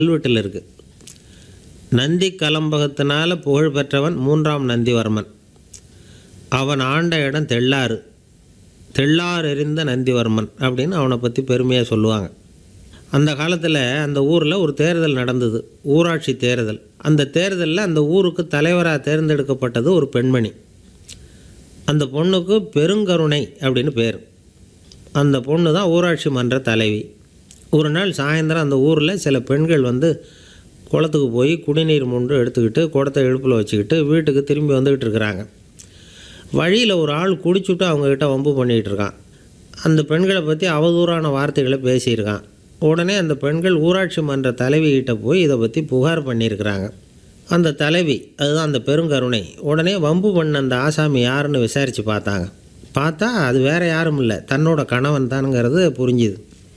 கல்வெட்டில் இருக்குது நந்தி கலம்பகத்தினால புகழ் பெற்றவன் மூன்றாம் நந்திவர்மன் அவன் ஆண்ட இடம் தெள்ளாறு தெள்ளார் எறிந்த நந்திவர்மன் அப்படின்னு அவனை பற்றி பெருமையாக சொல்லுவாங்க அந்த காலத்தில் அந்த ஊரில் ஒரு தேர்தல் நடந்தது ஊராட்சி தேர்தல் அந்த தேர்தலில் அந்த ஊருக்கு தலைவராக தேர்ந்தெடுக்கப்பட்டது ஒரு பெண்மணி அந்த பொண்ணுக்கு பெருங்கருணை அப்படின்னு பேர் அந்த பொண்ணு தான் ஊராட்சி மன்ற தலைவி ஒரு நாள் சாயந்தரம் அந்த ஊரில் சில பெண்கள் வந்து குளத்துக்கு போய் குடிநீர் முண்டு எடுத்துக்கிட்டு குடத்தை இழுப்பில் வச்சுக்கிட்டு வீட்டுக்கு திரும்பி வந்துக்கிட்டு இருக்கிறாங்க வழியில் ஒரு ஆள் குடிச்சுட்டு அவங்கக்கிட்ட வம்பு பண்ணிகிட்டு இருக்கான் அந்த பெண்களை பற்றி அவதூறான வார்த்தைகளை பேசியிருக்கான் உடனே அந்த பெண்கள் ஊராட்சி மன்ற தலைவிகிட்ட போய் இதை பற்றி புகார் பண்ணியிருக்கிறாங்க அந்த தலைவி அதுதான் அந்த பெருங்கருணை உடனே வம்பு பண்ண அந்த ஆசாமி யாருன்னு விசாரித்து பார்த்தாங்க பார்த்தா அது வேற யாரும் இல்லை தன்னோட கணவன் தானுங்கிறது புரிஞ்சுது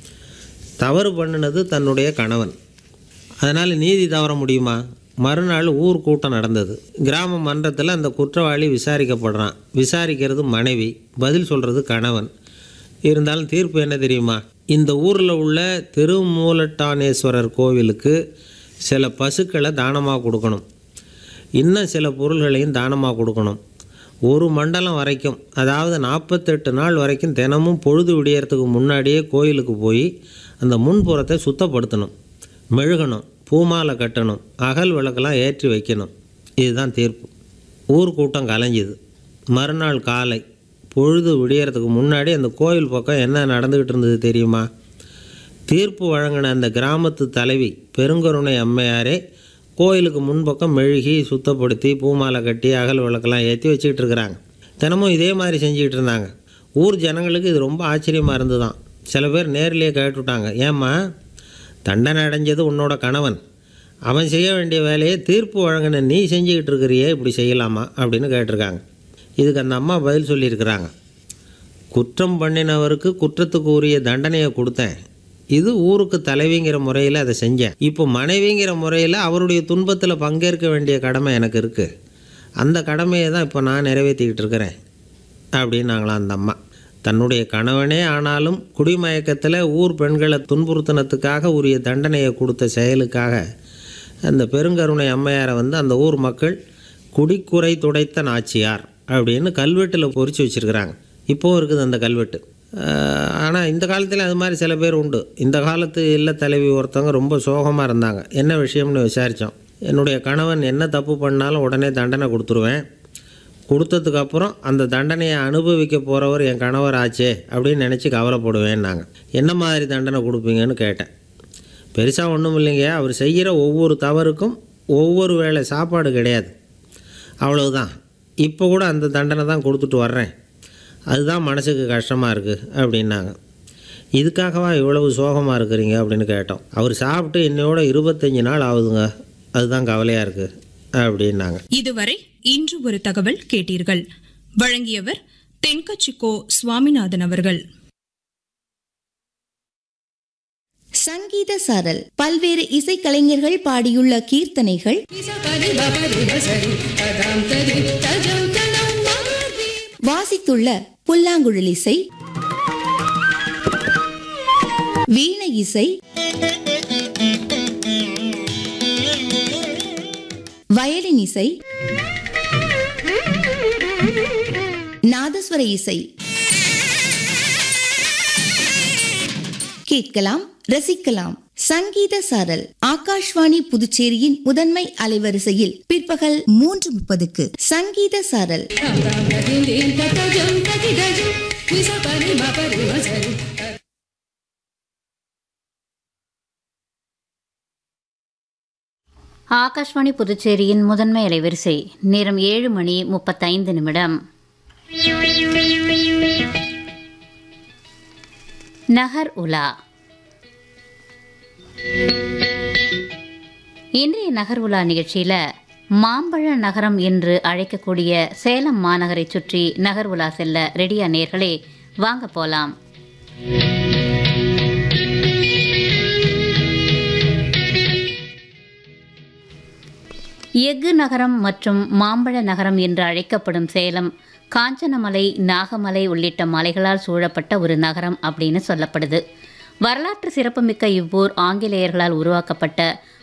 தவறு பண்ணினது தன்னுடைய கணவன் அதனால் நீதி தவற முடியுமா மறுநாள் ஊர் கூட்டம் நடந்தது கிராம மன்றத்தில் அந்த குற்றவாளி விசாரிக்கப்படுறான் விசாரிக்கிறது மனைவி பதில் சொல்கிறது கணவன் இருந்தாலும் தீர்ப்பு என்ன தெரியுமா இந்த ஊரில் உள்ள திருமூலட்டானேஸ்வரர் கோவிலுக்கு சில பசுக்களை தானமாக கொடுக்கணும் இன்னும் சில பொருள்களையும் தானமாக கொடுக்கணும் ஒரு மண்டலம் வரைக்கும் அதாவது நாற்பத்தெட்டு நாள் வரைக்கும் தினமும் பொழுது விடியறதுக்கு முன்னாடியே கோயிலுக்கு போய் அந்த முன்புறத்தை சுத்தப்படுத்தணும் மெழுகணும் பூமாலை கட்டணும் அகல் விளக்கெல்லாம் ஏற்றி வைக்கணும் இதுதான் தீர்ப்பு ஊர் கூட்டம் கலைஞ்சுது மறுநாள் காலை பொழுது விடியறதுக்கு முன்னாடி அந்த கோயில் பக்கம் என்ன நடந்துக்கிட்டு இருந்தது தெரியுமா தீர்ப்பு வழங்கின அந்த கிராமத்து தலைவி பெருங்கருணை அம்மையாரே கோயிலுக்கு முன்பக்கம் மெழுகி சுத்தப்படுத்தி பூமாலை கட்டி அகல் விளக்கெல்லாம் ஏற்றி வச்சுக்கிட்டு இருக்கிறாங்க தினமும் இதே மாதிரி செஞ்சுக்கிட்டு இருந்தாங்க ஊர் ஜனங்களுக்கு இது ரொம்ப ஆச்சரியமாக இருந்துதான் சில பேர் நேர்லேயே கேட்டுவிட்டாங்க ஏம்மா தண்டனை அடைஞ்சது உன்னோட கணவன் அவன் செய்ய வேண்டிய வேலையை தீர்ப்பு வழங்கின நீ செஞ்சுக்கிட்டு இருக்கிறியே இப்படி செய்யலாமா அப்படின்னு கேட்டிருக்காங்க இதுக்கு அந்த அம்மா பதில் சொல்லியிருக்கிறாங்க குற்றம் பண்ணினவருக்கு குற்றத்துக்கு உரிய தண்டனையை கொடுத்தேன் இது ஊருக்கு தலைவிங்கிற முறையில் அதை செஞ்சேன் இப்போ மனைவிங்கிற முறையில் அவருடைய துன்பத்தில் பங்கேற்க வேண்டிய கடமை எனக்கு இருக்குது அந்த கடமையை தான் இப்போ நான் நிறைவேற்றிக்கிட்டு இருக்கிறேன் அப்படின்னாங்களாம் அந்த அம்மா தன்னுடைய கணவனே ஆனாலும் குடிமயக்கத்தில் ஊர் பெண்களை துன்புறுத்தினத்துக்காக உரிய தண்டனையை கொடுத்த செயலுக்காக அந்த பெருங்கருணை அம்மையாரை வந்து அந்த ஊர் மக்கள் குடிக்குறை துடைத்த நாச்சியார் அப்படின்னு கல்வெட்டில் பொறிச்சு வச்சுருக்கிறாங்க இப்போவும் இருக்குது அந்த கல்வெட்டு ஆனால் இந்த காலத்தில் அது மாதிரி சில பேர் உண்டு இந்த காலத்து இல்ல தலைவி ஒருத்தவங்க ரொம்ப சோகமாக இருந்தாங்க என்ன விஷயம்னு விசாரித்தோம் என்னுடைய கணவன் என்ன தப்பு பண்ணாலும் உடனே தண்டனை கொடுத்துருவேன் கொடுத்ததுக்கு அப்புறம் அந்த தண்டனையை அனுபவிக்க போகிறவர் என் கணவர் ஆச்சே அப்படின்னு நினச்சி கவலைப்படுவேன் நாங்கள் என்ன மாதிரி தண்டனை கொடுப்பீங்கன்னு கேட்டேன் பெருசாக ஒன்றும் இல்லைங்க அவர் செய்கிற ஒவ்வொரு தவறுக்கும் ஒவ்வொரு வேளை சாப்பாடு கிடையாது அவ்வளவுதான் இப்போ கூட அந்த தண்டனை தான் கொடுத்துட்டு வர்றேன் அதுதான் மனசுக்கு கஷ்டமாக இருக்குது அப்படின்னாங்க இதுக்காகவா இவ்வளவு சோகமாக இருக்கிறீங்க அப்படின்னு கேட்டோம் அவர் சாப்பிட்டு இன்னையோட இருபத்தஞ்சி நாள் ஆகுதுங்க அதுதான் கவலையாக இருக்குது அப்படின்னாங்க இதுவரை இன்று ஒரு தகவல் கேட்டீர்கள் வழங்கியவர் தென்கச்சிக்கோ சுவாமிநாதன் அவர்கள் சங்கீத சாரல் பல்வேறு இசைக்கலைஞர்கள் பாடியுள்ள கீர்த்தனைகள் வாசித்துள்ள புல்லாங்குழல் இசை வீணை இசை வயலின் இசை நாதஸ்வர இசை கேட்கலாம் ரசிக்கலாம் சங்கீத சாரல் ஆகாஷ்வாணி புதுச்சேரியின் முதன்மை அலைவரிசையில் பிற்பகல் மூன்று முப்பதுக்கு சங்கீத சாரல் ஆகாஷ்வாணி புதுச்சேரியின் முதன்மை அலைவரிசை நேரம் ஏழு மணி முப்பத்தைந்து நிமிடம் நகர் உலா இன்றைய நகர் உலா நிகழ்ச்சியில் மாம்பழ நகரம் என்று அழைக்கக்கூடிய சேலம் மாநகரை சுற்றி நகர் உலா செல்ல ரெடியா நேர்களே வாங்க போலாம் எஃகு நகரம் மற்றும் மாம்பழ நகரம் என்று அழைக்கப்படும் சேலம் காஞ்சனமலை நாகமலை உள்ளிட்ட மலைகளால் சூழப்பட்ட ஒரு நகரம் அப்படின்னு சொல்லப்படுது வரலாற்று சிறப்புமிக்க இவ்வூர் ஆங்கிலேயர்களால் உருவாக்கப்பட்ட